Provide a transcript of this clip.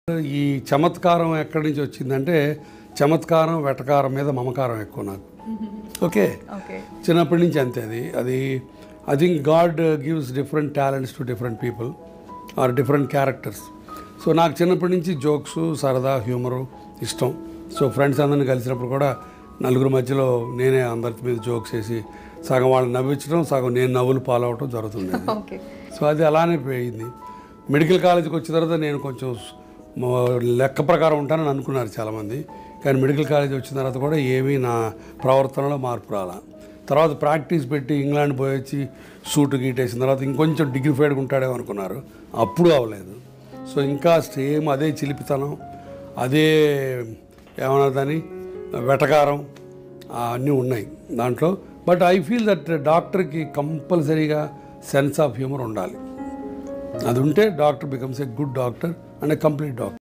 ఈ చమత్కారం ఎక్కడి నుంచి వచ్చిందంటే చమత్కారం వెటకారం మీద మమకారం ఎక్కువ నాకు ఓకే ఓకే చిన్నప్పటి నుంచి అంతే అది అది I think God gives different talents to different people or different characters so నాకు చిన్నప్పటి నుంచి జోక్స్ సరదా హ్యూమరు ఇష్టం సో ఫ్రెండ్స్ అందరిని కలిసినప్పుడు కూడా నలుగురు మధ్యలో నేనే అందరి మీద జోక్స్ వేసి సగం వాళ్ళని నవ్వించడం సగం నేను నవ్వులు పాలవటం జరుగుతుంది ఓకే సో అది అలానే పోయింది మెడికల్ కాలేజీకి వచ్చిన తర్వాత నేను కొంచెం మ- లెక్క ప్రకారం ఉంటానని అనుకున్నారు చాలామంది కానీ మెడికల్ కాలేజ్ వచ్చిన తర్వాత కూడా ఏమీ నా ప్రవర్తనలో మార్పు రాలా తర్వాత ప్రాక్టీస్ పెట్టి ఇంగ్లాండ్ పోయి వచ్చి సూట్ గీటేసిన తర్వాత ఇంకొంచెం డిగ్రిఫైడ్గా ఉంటాడేమో అనుకున్నారు అప్పుడు అవ్వలేదు సో ఇంకా సేమ్ అదే చిలిపితనం అదే ఏమన్నా దాని వెటకారం ఆ, అన్నీ ఉన్నాయి దాంట్లో బట్ ఐ ఫీల్ దట్ డాక్టర్కి కంపల్సరీగా సెన్స్ ఆఫ్ హ్యూమర్ ఉండాలి అది ఉంటే doctor becomes a good doctor and a complete doctor